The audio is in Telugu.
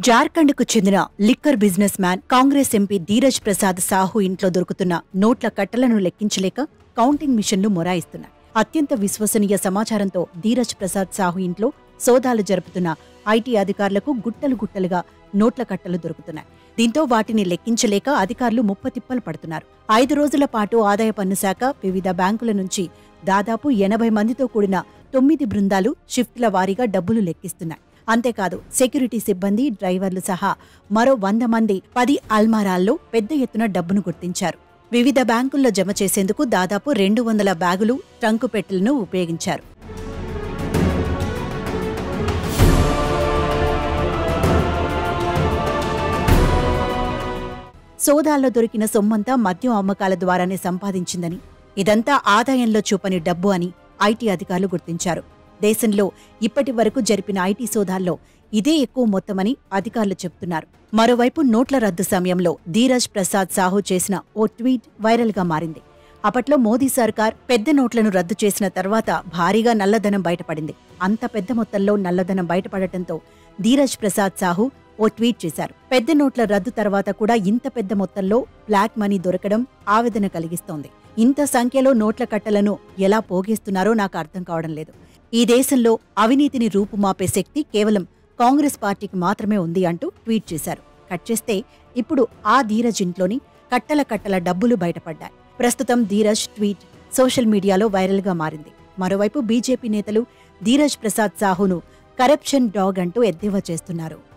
జార్ఖండ్కు చెందిన liquor businessman Congress MP Dheeraj Prasad Sahu ఇంట్లో దొరుకుతున్న నోట్ల కట్టలను లెక్కించలేక కౌంటింగ్ మిషన్లు మొరాయిస్తున్నాయి అత్యంత విశ్వసనీయ సమాచారంతో ధీరజ్ ప్రసాద్ సాహు ఇంట్లో సోదాలు జరుపుతున్న ఐటీ అధికారులకు గుట్టలు గుట్టలుగా నోట్ల కట్టలు దొరుకుతున్నాయి దీంతో వాటిని లెక్కించలేక అధికారులు ముప్పతిప్పలు పడుతున్నారు ఐదు రోజుల పాటు ఆదాయ పన్ను శాఖ వివిధ బ్యాంకుల నుంచి దాదాపు ఎనభై మందితో కూడిన తొమ్మిది బృందాలు షిఫ్ట్ల వారీగా డబ్బులు లెక్కిస్తున్నాయి అంతేకాదు సెక్యూరిటీ సిబ్బంది డ్రైవర్లు సహా మరో వంద మంది పది అల్మారాల్లో పెద్ద ఎత్తున డబ్బును గుర్తించారు వివిధ బ్యాంకుల్లో జమ చేసేందుకు దాదాపు రెండు వందల బ్యాగులు ట్రంకు పెట్టెలను ఉపయోగించారు సోదాల్లో దొరికిన సొమ్మంతా మద్యం అమ్మకాల ద్వారానే సంపాదించిందని ఇదంతా ఆదాయంలో చూపని డబ్బు అని ఐటీ అధికారులు గుర్తించారు దేశంలో ఇప్పటి వరకు జరిపిన ఐటీ సోదాల్లో ఇదే ఎక్కువ మొత్తమని అధికారులు చెబుతున్నారు మరోవైపు నోట్ల రద్దు సమయంలో ధీరజ్ ప్రసాద్ సాహు చేసిన ఓ ట్వీట్ వైరల్గా మారింది అప్పట్లో మోదీ సర్కార్ పెద్ద నోట్లను రద్దు చేసిన తర్వాత భారీగా నల్లధనం బయటపడింది అంత పెద్ద మొత్తంలో నల్లధనం బయటపడటంతో ధీరజ్ ప్రసాద్ సాహు ఓ ట్వీట్ చేశారు పెద్ద నోట్ల రద్దు తర్వాత కూడా ఇంత పెద్ద మొత్తంలో బ్లాక్ మనీ దొరకడం ఆవేదన కలిగిస్తోంది ఇంత సంఖ్యలో నోట్ల కట్టలను ఎలా పోగేస్తున్నారో నాకు అర్థం కావడం లేదు ఈ దేశంలో అవినీతిని రూపుమాపే శక్తి కేవలం కాంగ్రెస్ పార్టీకి మాత్రమే ఉంది అంటూ ట్వీట్ చేశారు కట్ చేస్తే ఇప్పుడు ఆ ధీరజ్ ఇంట్లోని కట్టల కట్టల డబ్బులు బయటపడ్డాయి ప్రస్తుతం ధీరజ్ ట్వీట్ సోషల్ మీడియాలో వైరల్గా మారింది మరోవైపు బీజేపీ నేతలు ధీరజ్ ప్రసాద్ సాహును కరప్షన్ డాగ్ అంటూ ఎద్దేవా చేస్తున్నారు